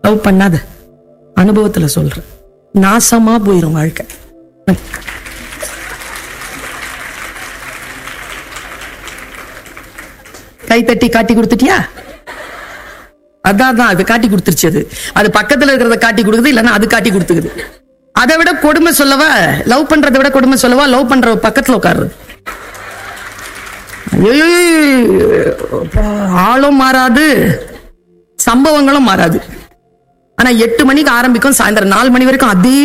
love பண்ணாத அனுபவத்துல சொல்றேன் நாசமா போயிரும் வாழ்க்கை கை தட்டி காட்டி கொடுத்துட்டியா அதான் தான் அது காட்டி கொடுத்துருச்சு அது அது பக்கத்துல இருக்கிறத காட்டி கொடுக்குது இல்லைன்னா அது காட்டி கொடுத்துக்குது அதை விட கொடுமை சொல்லவா லவ் பண்றதை விட கொடுமை சொல்லவா லவ் பண்ற பக்கத்துல உட்காருது ஐயோ, அப்பா, ஆளும் மாறாது சம்பவங்களும் மாறாது ஆனா எட்டு மணிக்கு ஆரம்பிக்கும் சாயந்தரம் நாலு மணி வரைக்கும் அதே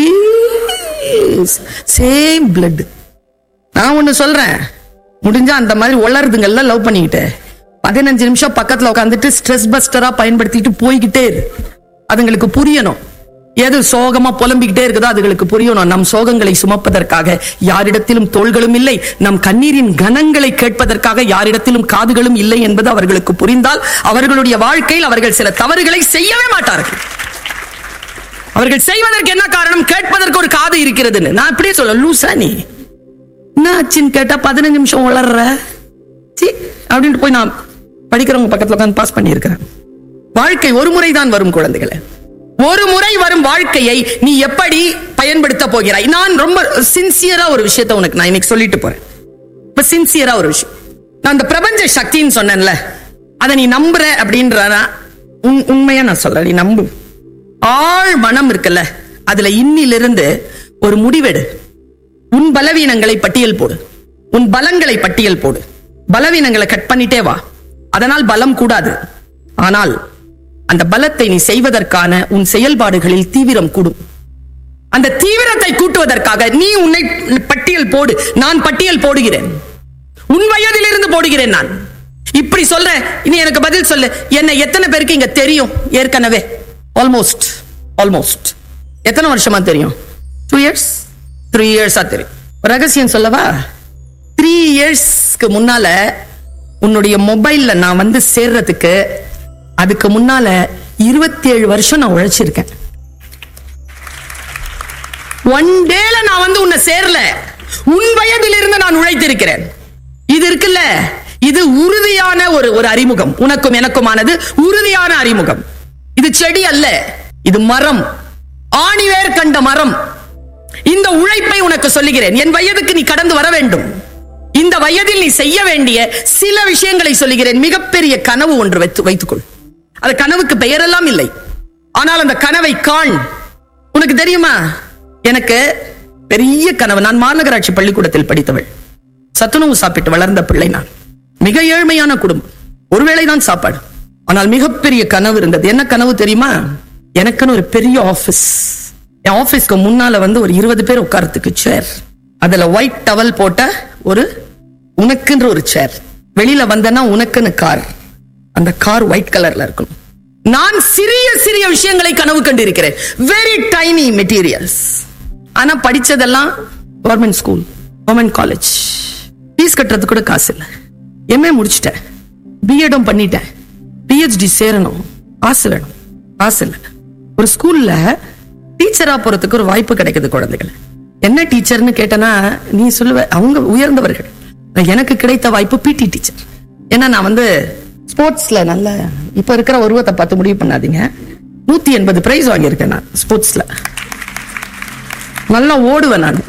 சேம் பிளட் நான் ஒண்ணு சொல்றேன் முடிஞ்சா அந்த மாதிரி உளருதுங்கல்ல லவ் பண்ணிக்கிட்டு பதினஞ்சு நிமிஷம் பக்கத்துல உட்காந்துட்டு ஸ்ட்ரெஸ் பஸ்டரா பயன்படுத்திட்டு போய்கிட்டே இரு அதுங்களுக்கு புரியணும் எது சோகமா புலம்பிக்கிட்டே இருக்குதோ அதுகளுக்கு புரியணும் நம் சோகங்களை சுமப்பதற்காக யாரிடத்திலும் தோள்களும் இல்லை நம் கண்ணீரின் கணங்களை கேட்பதற்காக யாரிடத்திலும் காதுகளும் இல்லை என்பது அவர்களுக்கு புரிந்தால் அவர்களுடைய வாழ்க்கையில் அவர்கள் சில தவறுகளை செய்யவே மாட்டார்கள் அவர்கள் செய்வதற்கு என்ன காரணம் கேட்பதற்கு ஒரு காது இருக்கிறதுன்னு நான் இப்படியே சொல்ல லூசா நீ என்ன ஆச்சுன்னு கேட்டா பதினஞ்சு நிமிஷம் வளர்ற சீ அப்படின்ட்டு போய் நான் படிக்கிறவங்க பக்கத்துல உட்காந்து பாஸ் பண்ணியிருக்கிறேன் வாழ்க்கை ஒரு முறை தான் வரும் குழந்தைகளே ஒரு முறை வரும் வாழ்க்கையை நீ எப்படி பயன்படுத்த போகிறாய் நான் ரொம்ப சின்சியரா ஒரு விஷயத்தை உனக்கு நான் இன்னைக்கு சொல்லிட்டு போறேன் இப்ப சின்சியரா ஒரு விஷயம் நான் அந்த பிரபஞ்ச சக்தின்னு சொன்னேன்ல அதை நீ நம்புற அப்படின்றனா உண்- உண்மையா நான் சொல்றேன் நீ நம்பு ஆழ் மனம் இருக்குல்ல அதுல இன்னிலிருந்து ஒரு முடிவெடு உன் பலவீனங்களை பட்டியல் போடு உன் பலங்களை பட்டியல் போடு பலவீனங்களை கட் பண்ணிட்டே வா அதனால் பலம் கூடாது ஆனால் அந்த பலத்தை நீ செய்வதற்கான உன் செயல்பாடுகளில் தீவிரம் கூடும் அந்த தீவிரத்தை கூட்டுவதற்காக நீ உன்னை பட்டியல் போடு நான் பட்டியல் போடுகிறேன் உன் வயதிலிருந்து போடுகிறேன் நான் இப்படி சொல்றேன் இனி எனக்கு பதில் சொல்லு என்ன எத்தனை பேருக்கு இங்க தெரியும் ஏற்கனவே ஆல்மோஸ்ட் ஆல்மோஸ்ட் எத்தனை வருஷமா தெரியும் டூ இயர்ஸ் த்ரீ இயர்ஸா தெரியும் ஒரு ரகசியம் சொல்லவா த்ரீ இயர்ஸ்க்கு முன்னால உன்னுடைய மொபைல்ல நான் வந்து சேர்றதுக்கு அதுக்கு முன்னால இருபத்தி ஏழு வருஷம் நான் உழைச்சிருக்கேன் ஒன் டேல நான் வந்து உன்னை சேரல உன் வயதிலிருந்து நான் உழைத்திருக்கிறேன் இது இருக்குல்ல இது உறுதியான ஒரு ஒரு அறிமுகம் உனக்கும் எனக்குமானது உறுதியான அறிமுகம் இது செடி அல்ல இது மரம் ஆணிவேர் கண்ட மரம் இந்த உழைப்பை உனக்கு சொல்லுகிறேன் என் வயதுக்கு நீ கடந்து வர வேண்டும் இந்த வயதில் நீ செய்ய வேண்டிய சில விஷயங்களை சொல்லுகிறேன் மிகப்பெரிய கனவு ஒன்று வைத்து வைத்துக்கொள் அந்த கனவுக்கு பெயரெல்லாம் இல்லை ஆனால் அந்த கனவை காண் உனக்கு தெரியுமா எனக்கு பெரிய கனவு நான் மாநகராட்சி பள்ளிக்கூடத்தில் படித்தவள் சத்துணவு சாப்பிட்டு வளர்ந்த பிள்ளை நான் மிக ஏழ்மையான குடும்பம் ஒருவேளை தான் சாப்பாடு ஆனால் மிகப்பெரிய கனவு இருந்தது என்ன கனவு தெரியுமா எனக்குன்னு ஒரு பெரிய ஆபீஸ் என் ஆபீஸ்க்கு முன்னால வந்து ஒரு இருபது பேர் உட்கார்றதுக்கு சேர் அதுல ஒயிட் டவல் போட்ட ஒரு உனக்குன்ற ஒரு சேர் வெளியில வந்தனா உனக்குன்னு கார் அந்த கார் ஒயிட் கலர்ல இருக்கணும் நான் சிறிய சிறிய விஷயங்களை கனவு கண்டிருக்கிறேன் வெரி டைனி மெட்டீரியல்ஸ் ஆனா படிச்சதெல்லாம் government school government college fees கட்டுறதுக்கு கூட காசு இல்லை எம்ஏ முடிச்சிட்டேன் பிஎடும் பண்ணிட்டேன் பிஹெச்டி சேரணும் காசு வேணும் காசு இல்லை ஒரு ஸ்கூல்ல டீச்சரா போறதுக்கு ஒரு வாய்ப்பு கிடைக்குது குழந்தைகள் என்ன டீச்சர்னு கேட்டனா நீ சொல்லுவ அவங்க உயர்ந்தவர்கள் எனக்கு கிடைத்த வாய்ப்பு பிடி டீச்சர் ஏன்னா நான் வந்து ஸ்போர்ட்ஸ்ல நல்ல இப்ப இருக்கிற உருவத்தை பார்த்து முடிவு பண்ணாதீங்க நூத்தி எண்பது பிரைஸ் வாங்கியிருக்கேன் நான் ஸ்போர்ட்ஸ்ல நல்லா ஓடுவேன் நான்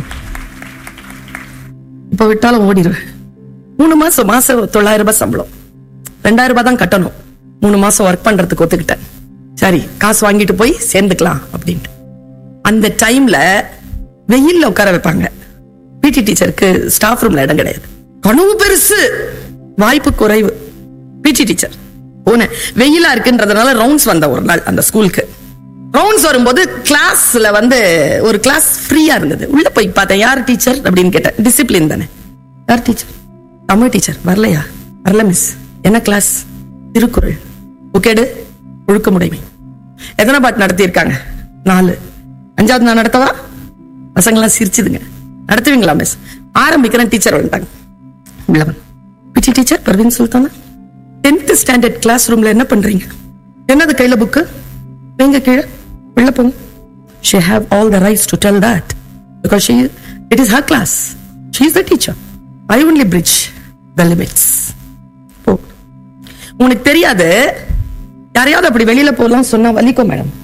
இப்ப விட்டாலும் ஓடிடுவேன் மூணு மாசம் மாசம் தொள்ளாயிரம் ரூபாய் சம்பளம் ரெண்டாயிரம் ரூபாய் தான் கட்டணும் மூணு மாசம் ஒர்க் பண்றதுக்கு ஒத்துக்கிட்டேன் சரி காசு வாங்கிட்டு போய் சேர்ந்துக்கலாம் அப்படின்ட்டு அந்த டைம்ல வெயில்ல உட்கார வைப்பாங்க பிடி டீச்சருக்கு ஸ்டாஃப் ரூம்ல இடம் கிடையாது கனவு பெருசு வாய்ப்பு குறைவு பிடி டீச்சர் போனேன் வெயிலா இருக்குன்றதுனால ரவுண்ட்ஸ் வந்த ஒரு நாள் அந்த ஸ்கூலுக்கு ரவுண்ட்ஸ் வரும்போது கிளாஸ்ல வந்து ஒரு கிளாஸ் ஃப்ரீயா இருந்தது உள்ள போய் பார்த்தேன் யார் டீச்சர் அப்படின்னு கேட்டேன் டிசிப்ளின் தானே யார் டீச்சர் தமிழ் டீச்சர் வரலையா வரல மிஸ் என்ன கிளாஸ் திருக்குறள் புக்கேடு ஒழுக்கமுடைமை எத்தனை பாட்டு நடத்தியிருக்காங்க நாலு அஞ்சாவது நான் நடத்தவா பசங்களாம் சிரிச்சுதுங்க நடத்துவீங்களா மிஸ் ஆரம்பிக்கிறேன் டீச்சர் வந்துட்டாங்க உள்ள வந்து PT teacher Parveen Sultana tenth standard class ரூம்ல என்ன பண்றீங்க என்னது கையில புக்கு வைங்க கீழே உள்ள போங்க she have all the rights to tell that because she it is her class she is the teacher i only bridge the limits போ உனக்கு தெரியாது யாரையாவது அப்படி வெளியில போகலாம் சொன்னா வலிக்கும் மேடம்